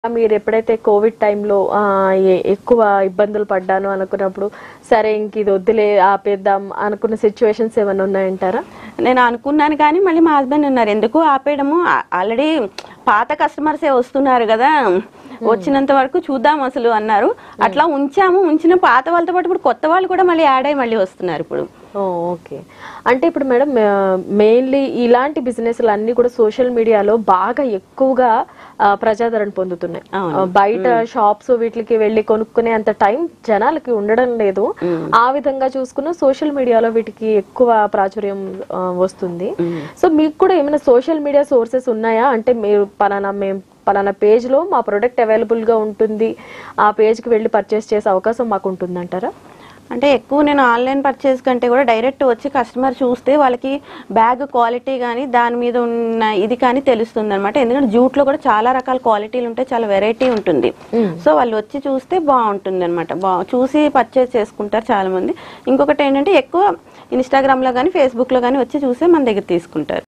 మీరు ఎప్పుడైతే కోవిడ్ టైంలో ఎక్కువ ఇబ్బందులు పడ్డాను అనుకున్నప్పుడు సరే ఇంక ఇది వద్దులే ఆపేద్దాం అనుకున్న సిచ్యువేషన్స్ ఏమైనా ఉన్నాయంటారా నేను అనుకున్నాను కానీ మళ్ళీ మా హస్బెండ్ ఉన్నారు ఎందుకు ఆపేయడము ఆల్రెడీ పాత కస్టమర్సే వస్తున్నారు కదా వచ్చినంత వరకు చూద్దాం అసలు అన్నారు అట్లా ఉంచాము ఉంచిన పాత వాళ్ళతో పాటు ఇప్పుడు కొత్త వాళ్ళు కూడా మళ్ళీ యాడ్ అయ్యి మళ్ళీ వస్తున్నారు ఇప్పుడు ఓ, ఓకే అంటే ఇప్పుడు మేడం మెయిన్లీ ఇలాంటి బిజినెస్లు అన్ని కూడా సోషల్ మీడియాలో బాగా ఎక్కువగా ఆ, ప్రజాదరణ పొందుతున్నాయి అవును. ఆ, బయట షాప్స్ వీటికి వెళ్ళి కొనుక్కునే అంత టైం జనాలకి ఉండడం లేదు ఆ విధంగా చూసుకున్న సోషల్ మీడియాలో వీటికి ఎక్కువ ప్రాచుర్యం ఆ, వస్తుంది సో మీకు కూడా ఏమైనా సోషల్ మీడియా సోర్సెస్ ఉన్నాయా అంటే మీరు పలానా మేము పలానా పేజ్ లో మా ప్రొడక్ట్ అవైలబుల్ గా ఉంటుంది ఆ పేజ్ కి వెళ్ళి పర్చేస్ చేసే అవకాశం మాకు ఉంటుందంటారా అంటే ఎక్కువ నేను ఆన్లైన్ పర్చేస్ కంటే కూడా డైరెక్ట్ వచ్చి కస్టమర్ చూస్తే వాళ్ళకి బ్యాగ్ క్వాలిటీ కానీ దాని మీద ఉన్న ఇది కానీ తెలుస్తుంది అనమాట ఎందుకంటే జూట్ లో కూడా చాలా రకాల క్వాలిటీలు ఉంటాయి చాలా వెరైటీ ఉంటుంది సో వాళ్ళు వచ్చి చూస్తే బాగుంటుంది అనమాట బా చూసి పర్చేస్ చేసుకుంటారు చాలా మంది ఇంకొకటి ఏంటంటే ఎక్కువ ఇన్స్టాగ్రామ్ లో కానీ ఫేస్బుక్ లో కానీ వచ్చి చూస్తే మన దగ్గర తీసుకుంటారు